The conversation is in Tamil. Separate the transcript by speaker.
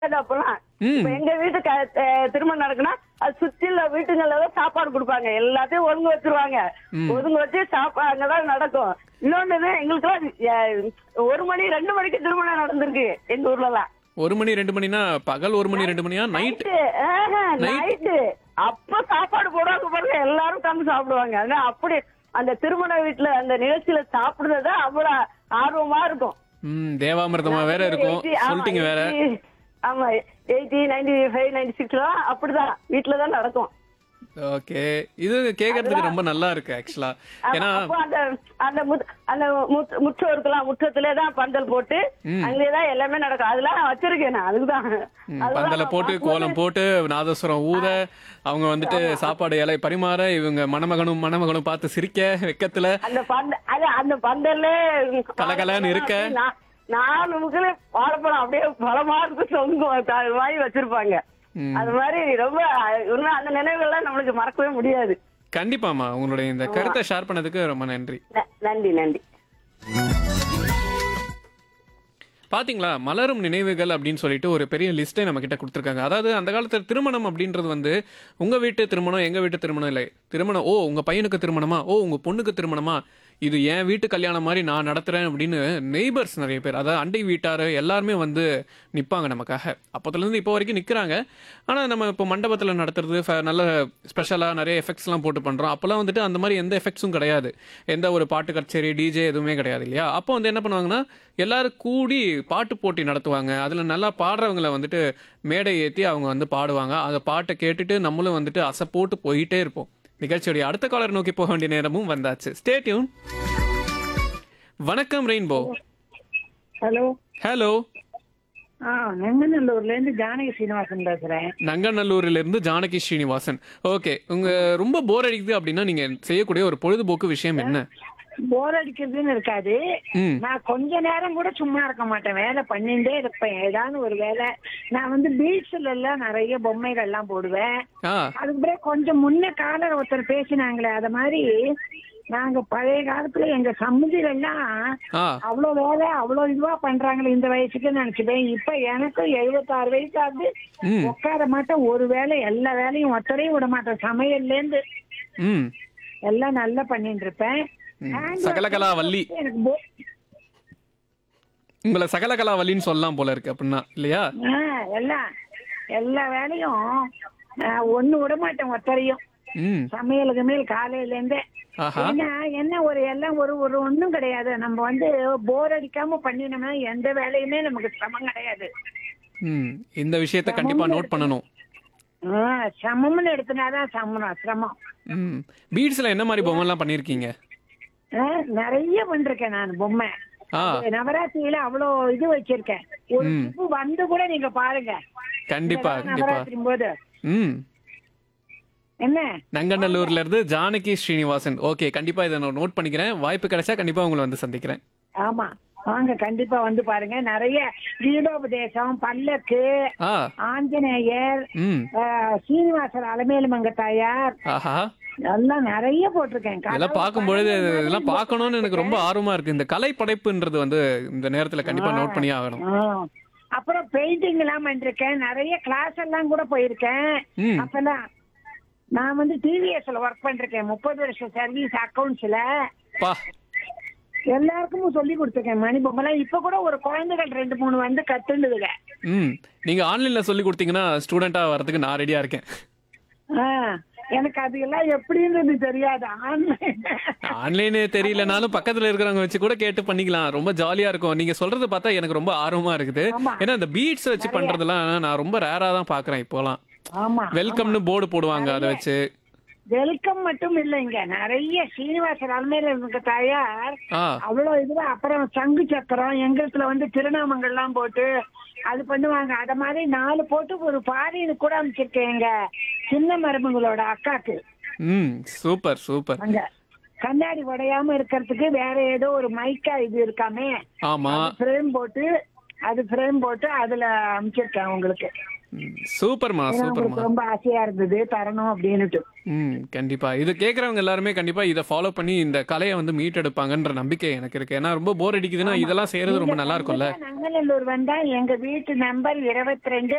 Speaker 1: கிடையாது அப்பெல்லாம்
Speaker 2: ம்.
Speaker 1: இப்ப எங்க வீட்டு க- அஹ் திருமணம் நடக்குன்னா அது சுற்றில வீட்டுங்கள்ல தான் சாப்பாடு கொடுப்பாங்க எல்லாத்தையும் ஒழுங்கு வச்சிருவாங்க ஒழுங்கு வச்சு சாப்பா அங்கதான் நடக்கும் இன்னொன்னு எங்களுக்கு ஒரு மணி ரெண்டு மணிக்கு திருமணம் நடந்திருக்கு எங்க ஊர்லலாம்
Speaker 2: ஒரு மணி ரெண்டு மணினா பகல் ஒரு மணி ரெண்டு மணியா நைட் Night?
Speaker 1: நைட்டு அப்ப சாப்பாடு போடுவாங்க பாருங்க எல்லாரும் உட்கார்ந்து சாப்பிடுவாங்க ஆனா அப்படி அந்த திருமண வீட்டுல அந்த நிகழ்ச்சியில சாப்பிடுறது அவ்வளவு ஆர்வமா இருக்கும்
Speaker 2: ம் தேவாமிர்தமா வேற இருக்கும்
Speaker 1: 80 ஆமா,
Speaker 2: சொல்லிட்டீங்க வேற
Speaker 1: 80 ஆமா எயிட்டி நைன்டி ஃபைவ் நைன்டி சிக்ஸ்லாம் அப்படிதான் வீட்டுல தான் நடக்கும்
Speaker 2: ஓகே இது கேக்குறதுக்கு ரொம்ப நல்லா இருக்கு ஆக்சுவலா
Speaker 1: ஆமா,
Speaker 2: ஏன்னா
Speaker 1: அப்போ அந்த அந்த முத்- அந்த முத்- முற்றம் இருக்கலாம் முற்றத்திலே தான் பந்தல் போட்டு அங்கேதான் எல்லாமே நடக்கும் அதெல்லாம் நான் வச்சிருக்கேன் நான் அதுதான்
Speaker 2: ம்,
Speaker 1: அதுதான்
Speaker 2: பந்தல
Speaker 1: நான்
Speaker 2: போட்டு
Speaker 1: பார்க்கும்போது-
Speaker 2: கோலம் போட்டு நாதஸ்வரம் ஊத அவங்க வந்துட்டு சாப்பாடு இலை பரிமாற இவங்க மணமகனும் மணமகனும் பார்த்து சிரிக்க வெக்கத்துல
Speaker 1: அந்த பந்த அது அந்த பந்தல்ல
Speaker 2: கலகலன்னு இருக்க.
Speaker 1: நா- நாலு முக்கில வாழைப்பழம் அப்படியே பழமா இருக்கு சொங்கும் த- வாங்கி வச்சிருப்பாங்க
Speaker 2: ம்.
Speaker 1: அது மாதிரி ரொம்ப இன்னும் அந்த நினைவுகள்லாம் நம்மளுக்கு மறக்கவே முடியாது
Speaker 2: கண்டிப்பாமா உங்களுடைய இந்த கருத்தை ஷேர் பண்ணதுக்கு ரொம்ப நன்றி
Speaker 1: ந- நன்றி நன்றி
Speaker 2: பாத்தீங்களா மலரும் நினைவுகள் அப்படின்னு சொல்லிட்டு ஒரு பெரிய லிஸ்ட்டை நம்ம கிட்ட கொடுத்துருக்காங்க அதாவது அந்த காலத்துல திருமணம் அப்படின்றது வந்து உங்க வீட்டு திருமணம் எங்க வீட்டு திருமணம் இல்லை திருமணம் ஓ உங்க பையனுக்கு திருமணமா ஓ உங்க பொண்ணுக்கு திருமணமா இது என் வீட்டு கல்யாணம் மாதிரி நான் நடத்துறேன் அப்படின்னு நெய்பர்ஸ் நிறைய பேர் அதாவது அண்டை வீட்டார் எல்லாருமே வந்து நிற்பாங்க நமக்காக அப்போத்துலேருந்து இப்போ வரைக்கும் நிற்கிறாங்க ஆனால் நம்ம இப்போ மண்டபத்தில் நடத்துறது ஃப- நல்ல ஸ்பெஷலாக நிறைய எஃபெக்ட்ஸ்லாம் போட்டு பண்ணுறோம் அப்போல்லாம் வந்துட்டு அந்த மாதிரி எந்த எஃபெக்ட்ஸும் கிடையாது எந்த ஒரு பாட்டு கச்சேரி டிஜே எதுவுமே கிடையாது இல்லையா அப்போ வந்து என்ன பண்ணுவாங்கன்னா எல்லாரும் கூடி பாட்டு போட்டி நடத்துவாங்க அதில் நல்லா பாடுறவங்கள வந்துட்டு மேடை ஏற்றி அவங்க வந்து பாடுவாங்க அந்த பாட்டை கேட்டுட்டு நம்மளும் வந்துட்டு அசை போட்டு போயிட்டே இருப்போம் நிகழ்ச்சியுடைய அடுத்த காலர் நோக்கி போக வேண்டிய நேரமும் வந்தாச்சு ஸ்டேட்யூன் வணக்கம் ரெயின்போ
Speaker 3: ஹலோ
Speaker 2: ஹலோ
Speaker 3: ஆ நெங்கநல்லூர்ல இருந்து ஜானகி சீனிவாசன் பேசுறேன்
Speaker 2: நங்கநல்லூரிலிருந்து இருந்து ஜானகி ஸ்ரீனிவாசன் ஓகே உங்க ரொம்ப போர் அடிக்குது அப்படின்னா நீங்க செய்யக்கூடிய ஒரு பொழுதுபோக்கு விஷயம் என்ன
Speaker 3: போர் அடிக்கிறதுன்னு இருக்காது
Speaker 2: ம்
Speaker 3: நான் கொஞ்ச நேரம் கூட சும்மா இருக்க மாட்டேன் வேலை பண்ணிட்டே இருப்பேன் ஏதாவது ஒரு வேலை நான் வந்து பீச்ல எல்லாம் நிறைய பொம்மைகள் எல்லாம் போடுவேன்
Speaker 2: ஆ
Speaker 3: அதுக்கு பிறகு கொஞ்சம் முன்ன காலர் ஒருத்தர் பேசினாங்களே அத மாதிரி நாங்க பழைய காலத்துல எங்க சமுதிரம் எல்லாம்
Speaker 2: ஆ
Speaker 3: அவ்வளவு வேலை அவ்வளவு இதுவா பண்றாங்களே இந்த வயசுக்கு நினைச்சுப்பேன் இப்ப எனக்கும் எழுபத்தாறு வயசு ஆகுது
Speaker 2: ம்
Speaker 3: உட்கார மாட்டேன் ஒரு வேலை எல்லா வேலையும் ஒத்தரையும் விட மாட்டேன் சமையல்ல இருந்து
Speaker 2: ம்
Speaker 3: எல்லாம் நல்லா பண்ணிட்டு இருப்பேன்
Speaker 2: ம்.
Speaker 3: Hand
Speaker 2: சகலகலா
Speaker 3: work
Speaker 2: வள்ளி
Speaker 3: எனக்கு போ-
Speaker 2: உங்களை சகலகலா வள்ளின்னு சொல்லலாம் போல இருக்கு அப்படின்னா இல்லையா
Speaker 3: ஆ, எல்லாம் எல்லா வேலையும் ஆ, ஒண்ணு விட மாட்டேன் ஒத்தரையும்
Speaker 2: ம்
Speaker 3: சமையலுக்கு மேல் காலையில இருந்தே
Speaker 2: ஆஹா
Speaker 3: ஏன்னா என்ன ஒரு எல்லாம் ஒரு ஒரு ஒண்ணும் கிடையாது நம்ம வந்து போர் அடிக்காம பண்ணினோம்னா எந்த வேலையுமே நமக்கு சிரமம் கிடையாது
Speaker 2: ம் இந்த விஷயத்த கண்டிப்பா நோட் பண்ணணும்
Speaker 3: ஆ, சிரமம்னு எடுத்தினாதான் சிரமம் சிரமம்
Speaker 2: ம் பீட்ஸ்ல என்ன மாதிரி பொம்மைலாம் பண்ணிருக்கீங்க
Speaker 3: ஆ, நிறைய பண்ணிருக்கேன் நான் பொம்மை
Speaker 2: ஆ
Speaker 3: அது நவராத்திரியில அவ்வளோ இது வச்சிருக்கேன் ஒரு
Speaker 2: ம்.
Speaker 3: பூ வந்து கூட நீங்க பாருங்க
Speaker 2: கண்டிப்பா கண்டிப்பா
Speaker 3: நவராத்திரி போது
Speaker 2: ம்
Speaker 3: என்ன
Speaker 2: நங்கநல்லூர்ல இருந்து ஜானகி ஸ்ரீனிவாசன் ஓகே கண்டிப்பா இதை நான் நோட் பண்ணிக்கிறேன் வாய்ப்பு கிடைச்சா கண்டிப்பா உங்களை வந்து சந்திக்கிறேன்
Speaker 3: ஆமா வாங்க கண்டிப்பா வந்து பாருங்க நிறைய கீதோபதேசம் பல்லக்கு
Speaker 2: ஆ
Speaker 3: ஆஞ்சநேயர்
Speaker 2: ம்
Speaker 3: ஆஹ், சீனிவாசர் அலமேலு மங்கத்தாயார்
Speaker 2: ஆஹா
Speaker 3: எல்லாம் நிறைய போட்டிருக்கேன்
Speaker 2: இதெல்லாம் பார்க்கும் பொழுது இதெல்லாம் பார்க்கணும்னு எனக்கு ரொம்ப ஆர்வமா இருக்கு இந்த கலை படைப்புன்றது வந்து இந்த நேரத்துல கண்டிப்பா நோட் பண்ணி ஆகணும்
Speaker 3: ஆ. அப்புறம் பெயிண்டிங் எல்லாம் பண்ணிருக்கேன் நிறைய கிளாஸ் எல்லாம் கூட போயிருக்கேன்
Speaker 2: ம்
Speaker 3: அப்பெல்லாம் நான் வந்து டிவிஎஸ்ல ஒர்க் பண்ணிருக்கேன் முப்பது வருஷம் சர்வீஸ் அக்கவுண்ட்ஸ்ல
Speaker 2: பா
Speaker 3: எல்லாருக்கும் சொல்லி கொடுத்துருக்கேன் மணி பொம்மைலாம் இப்ப கூட ஒரு குழந்தைகள் ரெண்டு மூணு வந்து கத்துண்டுதுங்க
Speaker 2: ம் நீங்க ஆன்லைன்ல சொல்லி கொடுத்தீங்கன்னா ஸ்டூடெண்டா வரதுக்கு நான் ரெடியா இருக்கேன்
Speaker 3: ஆ, எனக்கு அது எல்லாம் எப்படின்றது தெரியாது ஆன்லைன்
Speaker 2: ஆன்லைன் தெரியலனாலும் பக்கத்துல இருக்கிறவங்க வச்சு கூட கேட்டு பண்ணிக்கலாம் ரொம்ப ஜாலியா இருக்கும் நீங்க சொல்றது பார்த்தா எனக்கு ரொம்ப ஆர்வமா இருக்குது
Speaker 3: ஆமா.
Speaker 2: ஏன்னா இந்த பீட்ஸ் வச்சு பண்றதெல்லாம் நான் ரொம்ப ரேரா தான் பாக்குறேன் இப்போலாம்
Speaker 3: ஆமா
Speaker 2: வெல்கம்னு போர்டு போடுவாங்க அதை வச்சு
Speaker 3: வெல்கம் மட்டும் இல்லைங்க நிறைய சீனிவாசர் அலமையில இருக்க தாயார்
Speaker 2: ஆ
Speaker 3: அவ்வளவு இதுவா அப்புறம் சங்கு சக்கரம் எங்கத்துல வந்து திருநாமங்கள்லாம் போட்டு அது பண்ணுவாங்க அத மாதிரி நாலு போட்டு ஒரு பாரின்னு கூட அமைச்சிருக்கேன் எங்க சின்ன மருமகளோட அக்காக்கு
Speaker 2: ம் சூப்பர் சூப்பர்
Speaker 3: அங்க கண்ணாடி உடையாம இருக்கிறதுக்கு வேற ஏதோ ஒரு மைக்கா இது இருக்காமே
Speaker 2: ஆமா
Speaker 3: ஃப்ரேம் போட்டு அது ஃப்ரேம் போட்டு அதுல அமைச்சிருக்கேன் உங்களுக்கு
Speaker 2: ம், சூப்பர்மா
Speaker 3: ஏன்னா
Speaker 2: சூப்பர்மா
Speaker 3: உங்களுக்கு ரொம்ப ஆசையா இருந்தது தரணும் அப்படின்னுட்டு
Speaker 2: ம் கண்டிப்பா இது கேக்குறவங்க எல்லாருமே கண்டிப்பா இதை ஃபாலோ பண்ணி இந்த கலையை வந்து மீட் எடுப்பாங்கன்ற நம்பிக்கை எனக்கு இருக்கு ஏன்னா ரொம்ப போர் அடிக்குதுன்னா இதெல்லாம் செய்யறது ரொம்ப நல்லா இருக்கும்ல
Speaker 3: நங்கநல்லூர் வந்தா எங்க வீட்டு நம்பர் இருபத்தி ரெண்டு